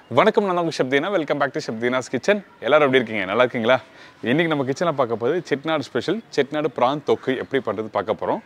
வணக்கம் நான் உங்கள் Shabtina welcome back to Shabtina's kitchen எல்லாரும் எப்படி இருக்கீங்க நல்லா இருக்கீங்களா இன்றைக்கி நம்ம கிச்சனில் பார்க்க போது செட்நாடு ஸ்பெஷல் செட்நாடு ப்ரான் தொக்கு எப்படி பண்ணுறது பார்க்க போகிறோம்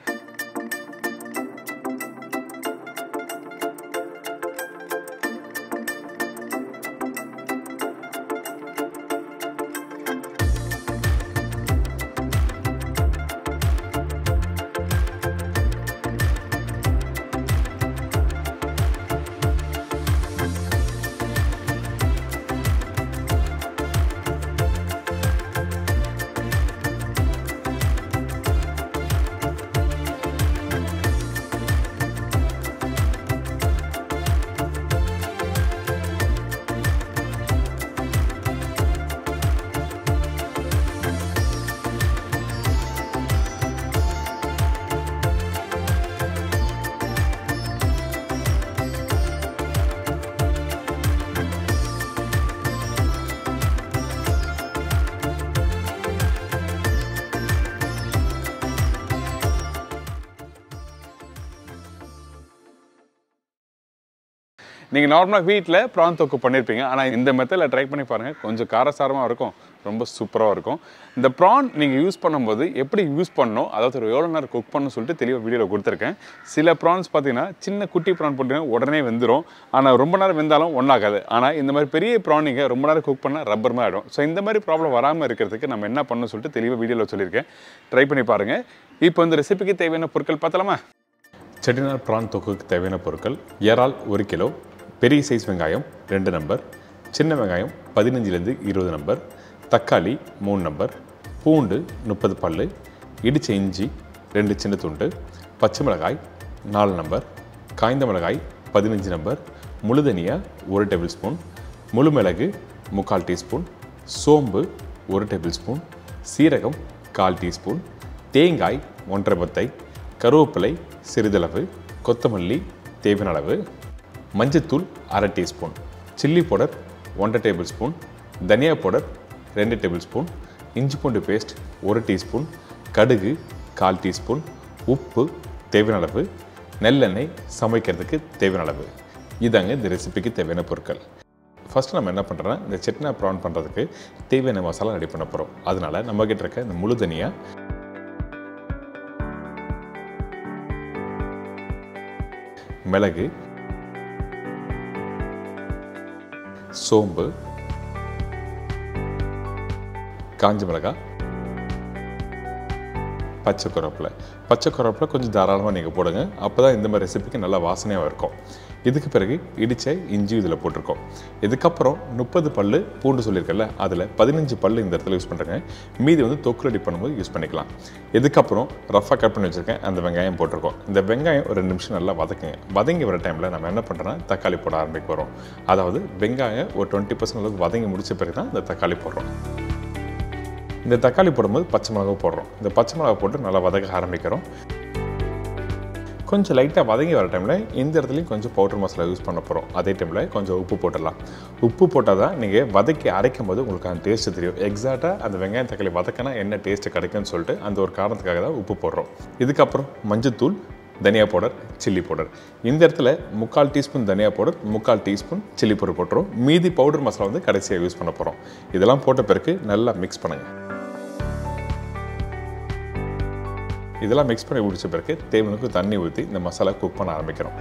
நீங்கள் நார்மலாக வீட்டில் ப்ரான் தொக்கு பண்ணியிருப்பீங்க ஆனால் இந்த மெத்தடில் ட்ரை பண்ணி பாருங்கள் கொஞ்சம் காரசாரமாக இருக்கும் ரொம்ப சூப்பராக இருக்கும் இந்த ப்ரான் நீங்கள் யூஸ் பண்ணும்போது எப்படி யூஸ் பண்ணணும் அதாவது ஒரு எவ்வளோ நேரம் குக் பண்ணணும்னு சொல்லிட்டு தெளிவாக வீடியோவில் கொடுத்துருக்கேன் சில ப்ரான்ஸ் பார்த்தீங்கன்னா சின்ன குட்டி ப்ரான் போட்டிங்கன்னா உடனே வெந்துடும் ஆனால் ரொம்ப நேரம் வெந்தாலும் ஒன்றாகாது ஆனால் இந்த மாதிரி பெரிய ப்ரான் நீங்கள் ரொம்ப நேரம் குக் பண்ணால் ரப்பர் மாதிரி ஆகிடும் ஸோ இந்த மாதிரி ப்ராப்ளம் வராமல் இருக்கிறதுக்கு நம்ம என்ன பண்ணணும்னு சொல்லிட்டு தெளிவாக வீடியோவில் சொல்லியிருக்கேன் ட்ரை பண்ணி பாருங்கள் இப்போ இந்த ரெசிபிக்கு தேவையான பொருட்கள் பார்த்தலாமா செட்டிநாடு ப்ரான் தொக்குக்கு தேவையான பொருட்கள் இறால் ஒரு கிலோ பெரிய சைஸ் வெங்காயம் ரெண்டு நம்பர் சின்ன வெங்காயம் பதினஞ்சுலேருந்து இருபது நம்பர் தக்காளி மூணு நம்பர் பூண்டு முப்பது பல் இடிச்ச இஞ்சி ரெண்டு சின்ன துண்டு பச்சை மிளகாய் நாலு நம்பர் காய்ந்த மிளகாய் பதினஞ்சு நம்பர் முழு தனியா ஒரு டேபிள் ஸ்பூன் முழு மிளகு முக்கால் டீஸ்பூன் சோம்பு ஒரு டேபிள் ஸ்பூன் சீரகம் கால் டீஸ்பூன் தேங்காய் ஒன்றரை பத்தை கருவேப்பிலை சிறிதளவு கொத்தமல்லி தேவையான அளவு மஞ்சத்தூள் அரை டீஸ்பூன் சில்லி பவுடர் ஒன்றரை டேபிள் ஸ்பூன் தனியா பவுடர் ரெண்டு டேபிள் ஸ்பூன் இஞ்சி பூண்டு பேஸ்ட் ஒரு டீஸ்பூன் கடுகு கால் டீஸ்பூன் உப்பு தேவையான அளவு நெல்லெண்ணெய் சமைக்கிறதுக்கு தேவையான அளவு இதாங்க இந்த ரெசிபிக்கு தேவையான பொருட்கள் ஃபஸ்ட்டு நம்ம என்ன பண்ணுறோன்னா இந்த செட்னா ப்ரான் பண்ணுறதுக்கு தேவையான மசாலா ரெடி பண்ண போகிறோம் அதனால் நம்மக்கிட்ட இருக்க இந்த முழு தனியாக மிளகு சோம்பு காஞ்ச மிளகாய் பச்சை கருவேப்பிலை பச்சை கருவேப்பிலை கொஞ்சம் தாராளமாக நீங்கள் போடுங்க அப்போ தான் இந்த மாதிரி ரெசிபிக்கு நல்லா வாசனையாக இருக்கும் இதுக்கு பிறகு இடித்த இஞ்சி இதில் போட்டிருக்கோம் இதுக்கப்புறம் முப்பது பல் பூண்டு சொல்லியிருக்கல அதில் பதினஞ்சு பல் இந்த இடத்துல யூஸ் பண்ணுறேங்க மீதி வந்து தொக்கு ரெடி பண்ணும்போது யூஸ் பண்ணிக்கலாம் இதுக்கப்புறம் ரஃபாக கட் பண்ணி வச்சுருக்கேன் அந்த வெங்காயம் போட்டிருக்கோம் இந்த வெங்காயம் ஒரு ரெண்டு நிமிஷம் நல்லா வதக்குங்க வதங்கி வர டைமில் நம்ம என்ன பண்ணுறோன்னா தக்காளி போட ஆரம்பிக்க போகிறோம் அதாவது வெங்காயம் ஒரு டுவெண்ட்டி பர்சன்ட் அளவுக்கு வதங்கி முடிச்ச பிறகு தான் இந்த தக்காளி போடுறோம் இந்த தக்காளி போடும்போது பச்சை மிளகா போடுறோம் இந்த பச்சை மிளகா போட்டு நல்லா வதக்க ஆரம்பிக்கிறோம் கொஞ்சம் லைட்டாக வதங்கி வர டைமில் இந்த இடத்துலையும் கொஞ்சம் பவுடர் மசாலா யூஸ் பண்ண போகிறோம் அதே டைமில் கொஞ்சம் உப்பு போட்டுடலாம் உப்பு போட்டால் தான் நீங்கள் வதக்கி அரைக்கும் போது உங்களுக்கு அந்த டேஸ்ட்டு தெரியும் எக்ஸாக்டாக அந்த வெங்காயம் தக்காளி வதக்கினா என்ன டேஸ்ட்டு கிடைக்கும்னு சொல்லிட்டு அந்த ஒரு காரணத்துக்காக தான் உப்பு போடுறோம் இதுக்கப்புறம் மஞ்சத்தூள் தனியா பவுடர் சில்லி பவுடர் இந்த இடத்துல முக்கால் டீஸ்பூன் தனியா பவுடர் முக்கால் டீஸ்பூன் சில்லி பவுடர் போட்டுரும் மீதி பவுடர் மசாலா வந்து கடைசியாக யூஸ் பண்ண போகிறோம் இதெல்லாம் போட்ட பிறகு நல்லா மிக்ஸ் பண்ணுங்கள் இதெல்லாம் மிக்ஸ் பண்ணி முடிச்ச பிறகு தேவனுக்கு தண்ணி ஊற்றி இந்த மசாலா குக் பண்ண ஆரம்பிக்கிறோம்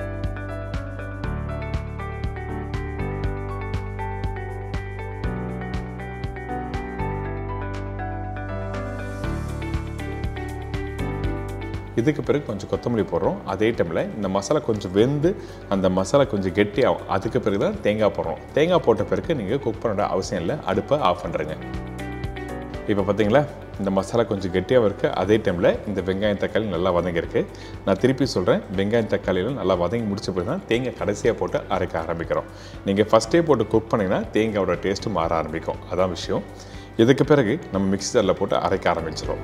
இதுக்கு பிறகு கொஞ்சம் கொத்தமல்லி போடுறோம் அதே டைமில் இந்த மசாலா கொஞ்சம் வெந்து அந்த மசாலா கொஞ்சம் கெட்டியாகும் அதுக்கு பிறகு தான் தேங்காய் போடுறோம் தேங்காய் போட்ட பிறகு நீங்கள் குக் பண்ண அவசியம் இல்லை அடுப்பை ஆஃப் பண்ணுறேங்க இப்போ பார்த்தீங்களா இந்த மசாலா கொஞ்சம் கெட்டியாகவும் இருக்குது அதே டைமில் இந்த வெங்காயம் தக்காளி நல்லா வதங்கியிருக்கு நான் திருப்பி சொல்கிறேன் வெங்காயம் தக்காளியில் நல்லா வதங்கி முடிச்ச பிறகு தான் தேங்காய் கடைசியாக போட்டு அரைக்க ஆரம்பிக்கிறோம் நீங்கள் ஃபஸ்ட்டே போட்டு குக் பண்ணிங்கன்னா தேங்காயோட டேஸ்ட்டு மாற ஆரம்பிக்கும் அதான் விஷயம் இதுக்கு பிறகு நம்ம மிக்ஸி ஜாரில் போட்டு அரைக்க ஆரம்பிச்சிடும்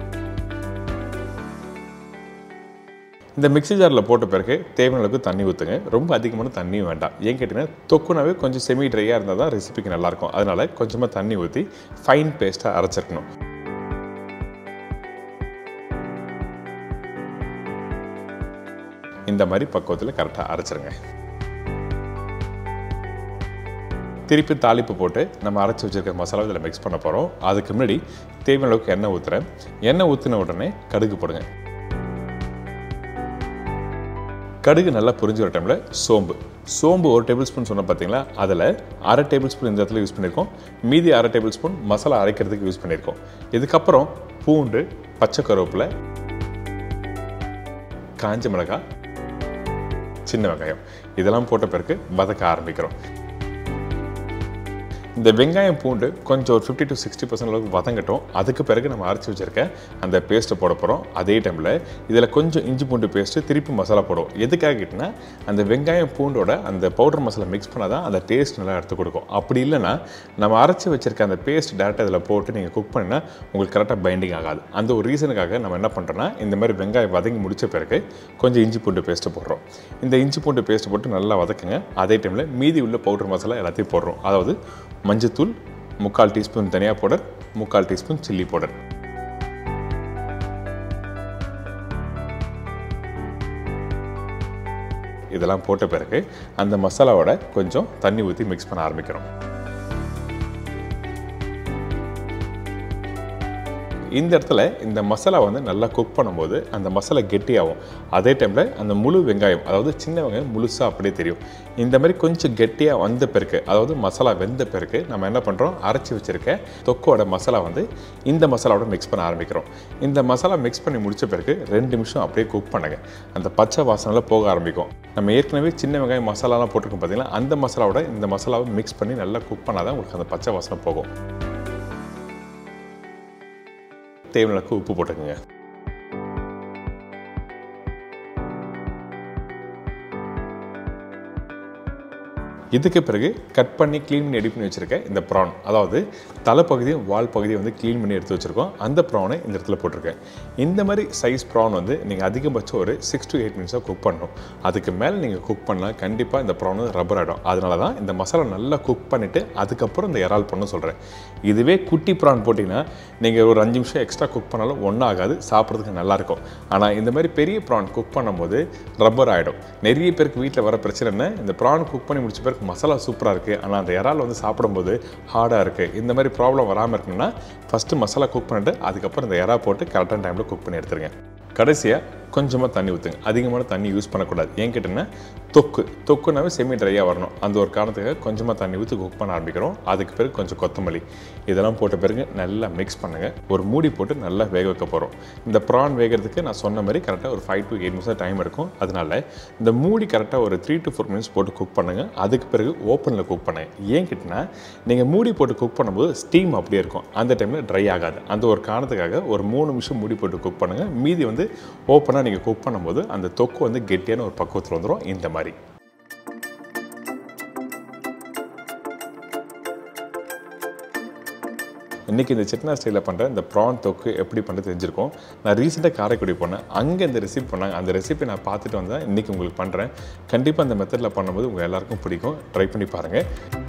இந்த மிக்ஸி ஜாரில் போட்ட பிறகு தேவையான அளவுக்கு தண்ணி ஊற்றுங்க ரொம்ப அதிகமான தண்ணியும் வேண்டாம் ஏன் கேட்டிங்கன்னா தொக்குனாவே கொஞ்சம் செமி ட்ரையாக இருந்தால் தான் ரெசிபிக்கு நல்லாயிருக்கும் அதனால் கொஞ்சமாக தண்ணி ஊற்றி ஃபைன் பேஸ்ட்டாக அரைச்சிருக்கணும் இந்த மாதிரி பக்குவத்தில் கரெக்டாக அரைச்சிருங்க திருப்பி தாளிப்பு போட்டு நம்ம அரைச்சி வச்சிருக்க மசாலா இதில் மிக்ஸ் பண்ண போகிறோம் அதுக்கு முன்னாடி தேவையான அளவுக்கு எண்ணெய் ஊற்றுறேன் எண்ணெய் ஊற்றின உடனே கடுகு போடுங்க கடுகு நல்லா புரிஞ்சு வர டைமில் சோம்பு சோம்பு ஒரு டேபிள் ஸ்பூன் சொன்ன பார்த்தீங்களா அதில் அரை டேபிள் ஸ்பூன் இந்த இடத்துல யூஸ் பண்ணியிருக்கோம் மீதி அரை டேபிள் ஸ்பூன் மசாலா அரைக்கிறதுக்கு யூஸ் பண்ணியிருக்கோம் இதுக்கப்புறம் பூண்டு பச்சை கருவேப்பிலை காஞ்ச மிளகாய் சின்ன வெங்காயம் இதெல்லாம் போட்ட பிறகு வதக்க ஆரம்பிக்கிறோம் இந்த வெங்காயம் பூண்டு கொஞ்சம் ஒரு ஃபிஃப்டி டு சிக்ஸ்டி பர்சன்ட் அளவுக்கு வதங்கட்டும் அதுக்கு பிறகு நம்ம அரைச்சி வச்சிருக்க அந்த பேஸ்ட்டை போட போகிறோம் அதே டைமில் இதில் கொஞ்சம் இஞ்சி பூண்டு பேஸ்ட்டு திருப்பி மசாலா போடுவோம் எதுக்காக கேட்டினா அந்த வெங்காயம் பூண்டோட அந்த பவுடர் மசாலா மிக்ஸ் பண்ணால் தான் அந்த டேஸ்ட் நல்லா எடுத்து கொடுக்கும் அப்படி இல்லைன்னா நம்ம அரைச்சி வச்சிருக்க அந்த பேஸ்ட் டேரெக்டாக இதில் போட்டு நீங்கள் குக் பண்ணினா உங்களுக்கு கரெக்டாக பைண்டிங் ஆகாது அந்த ஒரு ரீசனுக்காக நம்ம என்ன பண்ணுறோன்னா இந்த மாதிரி வெங்காயம் வதங்கி முடிச்ச பிறகு கொஞ்சம் இஞ்சி பூண்டு பேஸ்ட்டு போடுறோம் இந்த இஞ்சி பூண்டு பேஸ்ட்டு போட்டு நல்லா வதக்குங்க அதே டைமில் மீதி உள்ள பவுடர் மசாலா எல்லாத்தையும் போடுறோம் அதாவது மஞ்சத்தூள் முக்கால் டீஸ்பூன் தனியா பவுடர் முக்கால் டீஸ்பூன் சில்லி பவுடர் இதெல்லாம் போட்ட பிறகு அந்த மசாலாவோட கொஞ்சம் தண்ணி ஊற்றி மிக்ஸ் பண்ண ஆரம்பிக்கிறோம் இந்த இடத்துல இந்த மசாலா வந்து நல்லா குக் பண்ணும்போது அந்த மசாலா கெட்டியாகும் அதே டைமில் அந்த முழு வெங்காயம் அதாவது சின்ன வெங்காயம் முழுசாக அப்படியே தெரியும் இந்த மாதிரி கொஞ்சம் கெட்டியாக வந்த பிறகு அதாவது மசாலா வெந்த பிறகு நம்ம என்ன பண்ணுறோம் அரைச்சி வச்சுருக்க தொக்கோட மசாலா வந்து இந்த மசாலாவோட மிக்ஸ் பண்ண ஆரம்பிக்கிறோம் இந்த மசாலா மிக்ஸ் பண்ணி முடிச்ச பிறகு ரெண்டு நிமிஷம் அப்படியே குக் பண்ணுங்க அந்த பச்சை வாசனைலாம் போக ஆரம்பிக்கும் நம்ம ஏற்கனவே சின்ன வெங்காயம் மசாலாலாம் போட்டிருக்கோம் பார்த்தீங்களா அந்த மசாலாவோட இந்த மசாலாவை மிக்ஸ் பண்ணி நல்லா குக் பண்ணால் தான் உங்களுக்கு அந்த பச்சை வாசனை போகும் தேவையான அளவுக்கு உப்பு போட்டுக்கோங்க இதுக்கு பிறகு கட் பண்ணி க்ளீன் பண்ணி ரெடி பண்ணி வச்சுருக்கேன் இந்த ப்ரான் அதாவது தலைப்பகுதியும் வால் பகுதியும் வந்து க்ளீன் பண்ணி எடுத்து வச்சுருக்கோம் அந்த ப்ரானை இந்த இடத்துல போட்டிருக்கேன் இந்த மாதிரி சைஸ் ப்ரான் வந்து நீங்கள் அதிகபட்சம் ஒரு சிக்ஸ் டு எயிட் மினிட்ஸாக குக் பண்ணணும் அதுக்கு மேலே நீங்கள் குக் பண்ணலாம் கண்டிப்பாக இந்த ப்ரான் வந்து ரப்பர் ஆகிடும் அதனால தான் இந்த மசாலா நல்லா குக் பண்ணிவிட்டு அதுக்கப்புறம் இந்த இறால் பண்ண சொல்கிறேன் இதுவே குட்டி ப்ரான் போட்டிங்கன்னா நீங்கள் ஒரு அஞ்சு நிமிஷம் எக்ஸ்ட்ரா குக் பண்ணாலும் ஒன்றும் ஆகாது சாப்பிட்றதுக்கு நல்லாயிருக்கும் ஆனால் இந்த மாதிரி பெரிய ப்ரான் குக் பண்ணும்போது ரப்பர் ஆகிடும் நிறைய பேருக்கு வீட்டில் வர பிரச்சனை என்ன இந்த ப்ரான் குக் பண்ணி முடிச்ச பிறகு மசாலா சூப்பராக இருக்குது ஆனால் அந்த இறால் வந்து சாப்பிடும்போது ஹார்டாக இருக்குது இந்த மாதிரி ப்ராப்ளம் வராமல் இருக்கணும்னா ஃபஸ்ட்டு மசாலா குக் பண்ணிட்டு அதுக்கப்புறம் இந்த இறா போட்டு கரெக்டான டைமில் குக் பண்ணி எடுத்துருங்க கடைசியாக கொஞ்சமாக தண்ணி ஊற்றுங்க அதிகமான தண்ணி யூஸ் பண்ணக்கூடாது ஏன் கேட்டிங்கன்னா தொக்கு தொக்குனாவே செமி ட்ரையாக வரணும் அந்த ஒரு காரணத்துக்காக கொஞ்சமாக தண்ணி ஊற்றி குக் பண்ண ஆரம்பிக்கிறோம் அதுக்கு பிறகு கொஞ்சம் கொத்தமல்லி இதெல்லாம் போட்ட பிறகு நல்லா மிக்ஸ் பண்ணுங்கள் ஒரு மூடி போட்டு நல்லா வேக வைக்க போகிறோம் இந்த ப்ரான் வேகிறதுக்கு நான் சொன்ன மாதிரி கரெக்டாக ஒரு five to eight minutes time எடுக்கும் அதனால இந்த மூடி கரெக்டாக ஒரு த்ரீ டு ஃபோர் மினிட்ஸ் போட்டு குக் பண்ணுங்கள் அதுக்கு பிறகு ஓப்பனில் குக் பண்ணுங்க ஏன் கேட்டிங்கன்னா நீங்கள் மூடி போட்டு குக் பண்ணும்போது ஸ்டீம் அப்படியே இருக்கும் அந்த டைமில் ட்ரை ஆகாது அந்த ஒரு காரணத்துக்காக ஒரு மூணு நிமிஷம் மூடி போட்டு குக் பண்ணுங்கள் மீதி வந்து ஓப்பனாக நீங்கள் குக் பண்ணும்போது அந்த தொக்கு வந்து கெட்டியான ஒரு பக்குவத்தில் வந்துடும் இந்த மாதிரி இன்றைக்கி இந்த செட்னா ஸ்டைலில் பண்ணுற இந்த ப்ரான் தொக்கு எப்படி பண்ணுறது தெரிஞ்சிருக்கோம் நான் ரீசெண்டாக காரைக்குடி போனேன் அங்கே இந்த ரெசிபி பண்ணாங்க அந்த ரெசிபி நான் பார்த்துட்டு வந்தேன் இன்றைக்கி உங்களுக்கு பண்ணுறேன் கண்டிப்பாக அந்த மெத்தடில் பண்ணும்போது உங்கள் எல்லாருக்கும் பிடிக்கும் ட்ரை பண்ணி பாருங்கள்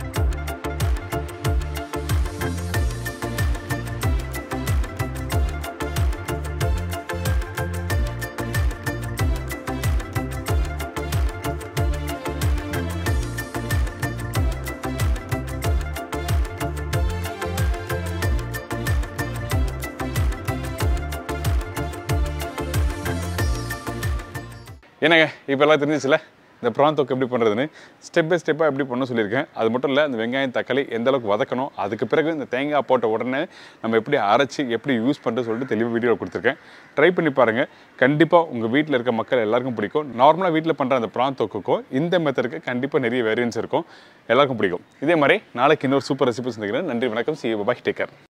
என்னங்க இப்போ எல்லாம் தெரிஞ்சிச்சுல இந்த ப்ரான் தொக்கு எப்படி பண்ணுறதுன்னு ஸ்டெப் பை ஸ்டெப்பாக எப்படி பண்ண சொல்லியிருக்கேன் அது மட்டும் இல்லை இந்த வெங்காயம் தக்காளி எந்த அளவுக்கு வதக்கணும் அதுக்கு பிறகு இந்த தேங்காய் போட்ட உடனே நம்ம எப்படி அரைச்சி எப்படி யூஸ் பண்ணுறது சொல்லிட்டு தெளிவாக வீடியோ கொடுத்துருக்கேன் ட்ரை பண்ணி பாருங்கள் கண்டிப்பாக உங்கள் வீட்டில் இருக்க மக்கள் எல்லாருக்கும் பிடிக்கும் நார்மலாக வீட்டில் பண்ணுற அந்த ப்ரான் தொக்குக்கும் இந்த மெத்தடுக்கு கண்டிப்பாக நிறைய வேரியன்ஸ் இருக்கும் எல்லாருக்கும் பிடிக்கும் இதே மாதிரி நாளைக்கு இன்னொரு சூப்பர் ரெசிபி சந்திக்கிறேன் நன்றி வணக்கம் சி பாய் டேக் கேர்